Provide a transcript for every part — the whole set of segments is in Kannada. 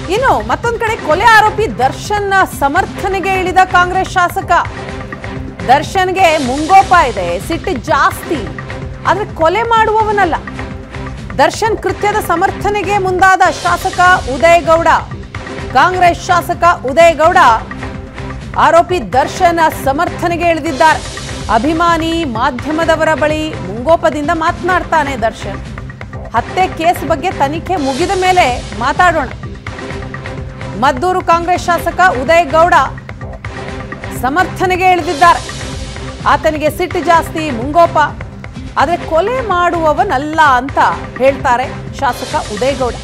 ಇನ್ನು ಮತ್ತೊಂದ್ ಕಡೆ ಕೊಲೆ ಆರೋಪಿ ದರ್ಶನ್ ಸಮರ್ಥನೆಗೆ ಇಳಿದ ಕಾಂಗ್ರೆಸ್ ಶಾಸಕ ದರ್ಶನ್ಗೆ ಮುಂಗೋಪ ಇದೆ ಸಿಟ್ಟು ಜಾಸ್ತಿ ಆದ್ರೆ ಕೊಲೆ ಮಾಡುವವನಲ್ಲ ದರ್ಶನ್ ಕೃತ್ಯದ ಸಮರ್ಥನೆಗೆ ಮುಂದಾದ ಶಾಸಕ ಉದಯ್ ಗೌಡ ಕಾಂಗ್ರೆಸ್ ಶಾಸಕ ಉದಯ್ ಗೌಡ ಆರೋಪಿ ದರ್ಶನ್ ಸಮರ್ಥನೆಗೆ ಇಳಿದಿದ್ದಾರೆ ಅಭಿಮಾನಿ ಮಾಧ್ಯಮದವರ ಬಳಿ ಮುಂಗೋಪದಿಂದ ಮಾತನಾಡ್ತಾನೆ ದರ್ಶನ್ ಹತ್ಯೆ ಕೇಸ್ ಬಗ್ಗೆ ತನಿಖೆ ಮುಗಿದ ಮೇಲೆ ಮಾತಾಡೋಣ ಮದ್ದೂರು ಕಾಂಗ್ರೆಸ್ ಶಾಸಕ ಉದಯ್ ಗೌಡ ಸಮರ್ಥನೆಗೆ ಇಳಿದಿದ್ದಾರೆ ಆತನಿಗೆ ಸಿಟ್ಟು ಜಾಸ್ತಿ ಮುಂಗೋಪ ಆದರೆ ಕೊಲೆ ಮಾಡುವವನಲ್ಲ ಅಂತ ಹೇಳ್ತಾರೆ ಶಾಸಕ ಉದಯ್ ಗೌಡ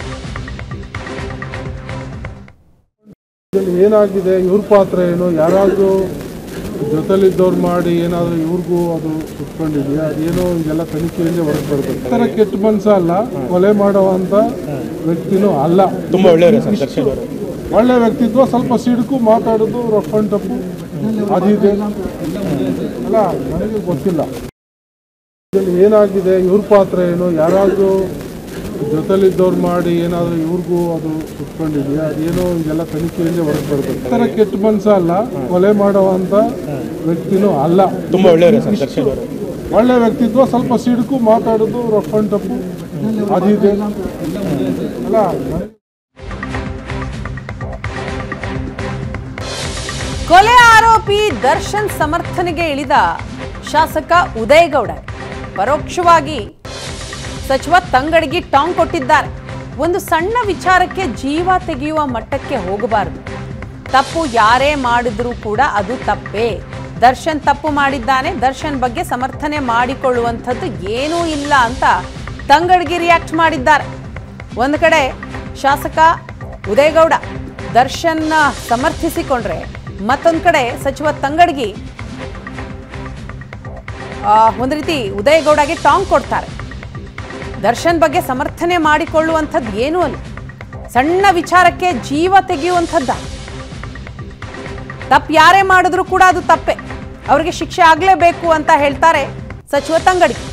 ಇದ್ರಲ್ಲಿ ಏನಾಗಿದೆ ಇವ್ರ ಪಾತ್ರ ಏನು ಯಾರಾದರೂ ಜೊತೆಲಿದ್ದವ್ರು ಮಾಡಿ ಏನಾದರೂ ಇವ್ರಿಗೂ ಅದು ಕುತ್ಕೊಂಡಿದೆಯಾ ಅದೇನೋ ಇದೆಲ್ಲ ತನಿಖೆಯಲ್ಲಿ ಹೊರಗೆ ಬರಬೇಕು ಥರ ಕೆಟ್ಟ ಮನ್ಸ ಅಲ್ಲ ಕೊಲೆ ಮಾಡುವಂಥ ವ್ಯಕ್ತಿನೂ ಅಲ್ಲ ತುಂಬಾ ಒಳ್ಳೆಯವರು ಸರ್ ದರ್ಶನ್ ಅವರು ಒಳ್ಳೆ ವ್ಯಕ್ತಿತ್ವ ಸ್ವಲ್ಪ ಸಿಡುಕು ಮಾತಾಡೋದು ರಫ್ ಅಂಡ್ ಟಪ್ಪು ಅದಿದೆ ಅಲ್ಲ ನನಗೆ ಗೊತ್ತಿಲ್ಲ ಇದ್ರಲ್ಲಿ ಏನಾಗಿದೆ ಇವ್ರ ಪಾತ್ರ ಏನು ಯಾರಾದರೂ ಜೊತೆಲಿದ್ದವ್ರು ಮಾಡಿ ಏನಾದರೂ ಇವ್ರಿಗೂ ಅದು ಕುತ್ಕೊಂಡಿದೆಯಾ ಅದೇನೋ ಇದೆಲ್ಲ ತನಿಖೆಯಲ್ಲಿ ಹೊರಗೆ ಬರಬೇಕು ಥರ ಕೆಟ್ಟ ಮನ್ಸ ಅಲ್ಲ ಕೊಲೆ ಮಾಡುವಂಥ ವ್ಯಕ್ತಿನೂ ಅಲ್ಲ ತುಂಬಾ ಒಳ್ಳೆಯವರು ಸರ್ ದರ್ಶನ್ ಅವರು ಒಳ್ಳೆ ವ್ಯಕ್ತಿತ್ವ ಸ್ವಲ್ಪ ಸಿಡುಕು ಮಾತಾಡೋದು ರಫ್ ಅಂಡ್ ಟಪ್ಪು ಅದಿದೆ ಅಲ್ಲ ನನಗೆ ಕೊಲೆ ಆರೋಪಿ ದರ್ಶನ್ ಸಮರ್ಥನೆಗೆ ಇಳಿದ ಶಾಸಕ ಉದಯ್ ಗೌಡ ಪರೋಕ್ಷವಾಗಿ ಸಚಿವ ತಂಗಡಿಗೆ ಟಾಂಗ್ ಕೊಟ್ಟಿದ್ದಾರೆ ಒಂದು ಸಣ್ಣ ವಿಚಾರಕ್ಕೆ ಜೀವ ತೆಗೆಯುವ ಮಟ್ಟಕ್ಕೆ ಹೋಗಬಾರದು ತಪ್ಪು ಯಾರೇ ಮಾಡಿದ್ರೂ ಕೂಡ ಅದು ತಪ್ಪೇ ದರ್ಶನ್ ತಪ್ಪು ಮಾಡಿದ್ದಾನೆ ದರ್ಶನ್ ಬಗ್ಗೆ ಸಮರ್ಥನೆ ಮಾಡಿಕೊಳ್ಳುವಂಥದ್ದು ಏನೂ ಇಲ್ಲ ಅಂತ ತಂಗಡಿಗೆ ರಿಯಾಕ್ಟ್ ಮಾಡಿದ್ದಾರೆ ಒಂದು ಕಡೆ ಶಾಸಕ ಉದಯಗೌಡ ದರ್ಶನ್ನ ಸಮರ್ಥಿಸಿಕೊಂಡ್ರೆ ಮತ್ತೊಂದು ಕಡೆ ಸಚಿವ ತಂಗಡಗಿ ಆ, ಒಂದು ರೀತಿ ಉದಯಗೌಡಗೆ ಟಾಂಗ್ ಕೊಡ್ತಾರೆ ದರ್ಶನ್ ಬಗ್ಗೆ ಸಮರ್ಥನೆ ಮಾಡಿಕೊಳ್ಳುವಂಥದ್ದು ಏನೂ ಅಲ್ಲ ಸಣ್ಣ ವಿಚಾರಕ್ಕೆ ಜೀವ ತೆಗೆಯುವಂಥದ್ದ ತಪ್ಪು ಯಾರೇ ಮಾಡಿದ್ರು ಕೂಡ ಅದು ತಪ್ಪೆ ಅವರಿಗೆ ಶಿಕ್ಷೆ ಆಗಲೇಬೇಕು ಅಂತ ಹೇಳ್ತಾರೆ ಸಚಿವ ತಂಗಡಗಿ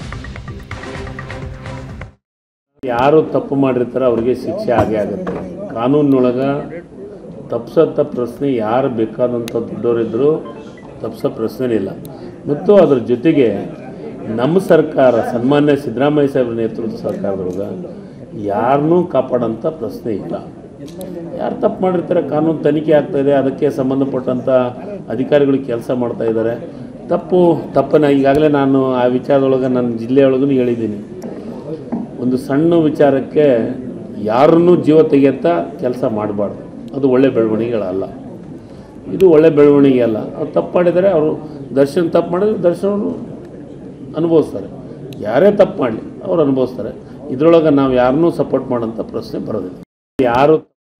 ಯಾರು ತಪ್ಪು ಮಾಡಿರ್ತಾರೋ ಅವ್ರಿಗೆ ಶಿಕ್ಷೆ ಆಗೇ ಆಗುತ್ತೆ ಕಾನೂನಿನೊಳಗೆ ತಪ್ಪಿಸೋಂಥ ಪ್ರಶ್ನೆ ಯಾರು ಬೇಕಾದಂಥ ದೊಡ್ಡವರಿದ್ದರೂ ತಪ್ಪಿಸೋ ಪ್ರಶ್ನೆ ಇಲ್ಲ ಮತ್ತು ಅದ್ರ ಜೊತೆಗೆ ನಮ್ಮ ಸರ್ಕಾರ ಸನ್ಮಾನ್ಯ ಸಿದ್ದರಾಮಯ್ಯ ಸಾಹೇಬ್ರ ನೇತೃತ್ವದ ಸರ್ಕಾರದೊಳಗೆ ಯಾರನ್ನೂ ಕಾಪಾಡೋಂಥ ಪ್ರಶ್ನೆ ಇಲ್ಲ ಯಾರು ತಪ್ಪು ಮಾಡಿರ್ತಾರೆ ಕಾನೂನು ತನಿಖೆ ಆಗ್ತಾ ಇದೆ ಅದಕ್ಕೆ ಸಂಬಂಧಪಟ್ಟಂಥ ಅಧಿಕಾರಿಗಳು ಕೆಲಸ ಮಾಡ್ತಾ ಇದ್ದಾರೆ ತಪ್ಪು ತಪ್ಪನ್ನ ಈಗಾಗಲೇ ನಾನು ಆ ವಿಚಾರದೊಳಗೆ ನನ್ನ ಜಿಲ್ಲೆಯೊಳಗೂ ಹೇಳಿದ್ದೀನಿ ಒಂದು ಸಣ್ಣ ವಿಚಾರಕ್ಕೆ ಯಾರನ್ನೂ ಜೀವ ತೆಗೆಯತ್ತ ಕೆಲಸ ಮಾಡಬಾರ್ದು ಅದು ಒಳ್ಳೆ ಬೆಳವಣಿಗೆಗಳಲ್ಲ ಇದು ಒಳ್ಳೆ ಬೆಳವಣಿಗೆ ಅಲ್ಲ ಅವ್ರು ತಪ್ಪು ಮಾಡಿದರೆ ಅವರು ದರ್ಶನ್ ತಪ್ಪು ಮಾಡಿದ್ರೆ ದರ್ಶನ್ ಅವರು ಅನುಭವಿಸ್ತಾರೆ ಯಾರೇ ತಪ್ಪು ಮಾಡಲಿ ಅವ್ರು ಅನುಭವಿಸ್ತಾರೆ ಇದರೊಳಗೆ ನಾವು ಯಾರನ್ನೂ ಸಪೋರ್ಟ್ ಮಾಡೋಂಥ ಪ್ರಶ್ನೆ ಬರೋದಿಲ್ಲ ಯಾರು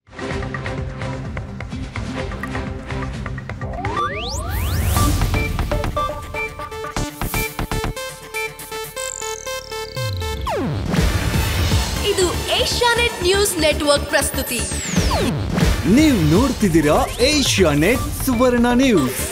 ಇದು ಏಷ್ಯಾನೆಟ್ ನ್ಯೂಸ್ ನೆಟ್ವರ್ಕ್ ಪ್ರಸ್ತುತಿ ನೀವು ನೋಡ್ತಿದ್ದೀರಾ ಏಷ್ಯಾ ನೆಟ್ ಸುವರ್ಣ ನ್ಯೂಸ್